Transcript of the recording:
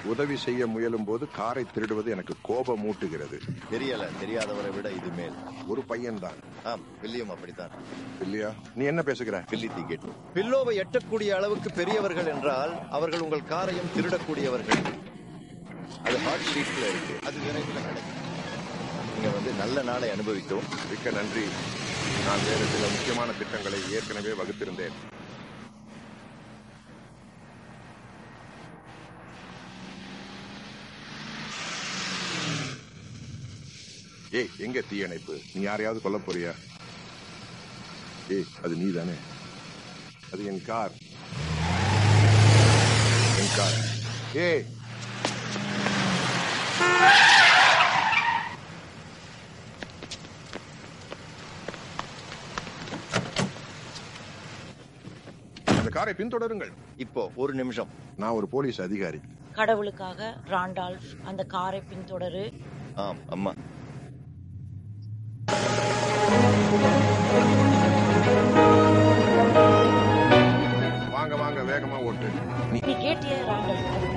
உதவி செய்ய முயலும் போது காரை திருடுவது எனக்கு கோபம் மூட்டுகிறது தெரியல தெரியாதவரை விட இது மேல் ஒரு பையன்தான் ஆம் வில்லியம் அப்படித்தான் இல்லையா நீ என்ன பேசுகிற பில்லி தீக்கெட்டு பில்லோவை எட்டக்கூடிய அளவுக்கு பெரியவர்கள் என்றால் அவர்கள் உங்கள் காரையும் திருடக்கூடியவர்கள் அது ஹாட் ஸ்ட்ரீட்ல இருக்கு அது விரைவில் கிடைக்கும் நீங்க வந்து நல்ல நாளை அனுபவித்தோம் மிக்க நன்றி நான் வேறு சில முக்கியமான திட்டங்களை ஏற்கனவே வகுத்திருந்தேன் ஏய் எங்க தீயணைப்பு நீ யாரையாவது கொல்ல போறியா ஏய் அது நீ தானே அது என் கார் என் கார் ஏய் அந்த காரை பின்தொடருங்கள் இப்போ ஒரு நிமிஷம் நான் ஒரு போலீஸ் அதிகாரி கடவுளுக்காக ராண்டால்ஃப் அந்த காரை பின்தொடரு ஆம் அம்மா வாங்க வாங்க வேகமா ஓட்டு நீ நீ கேட்டிய ராண்டால்ஃப் அது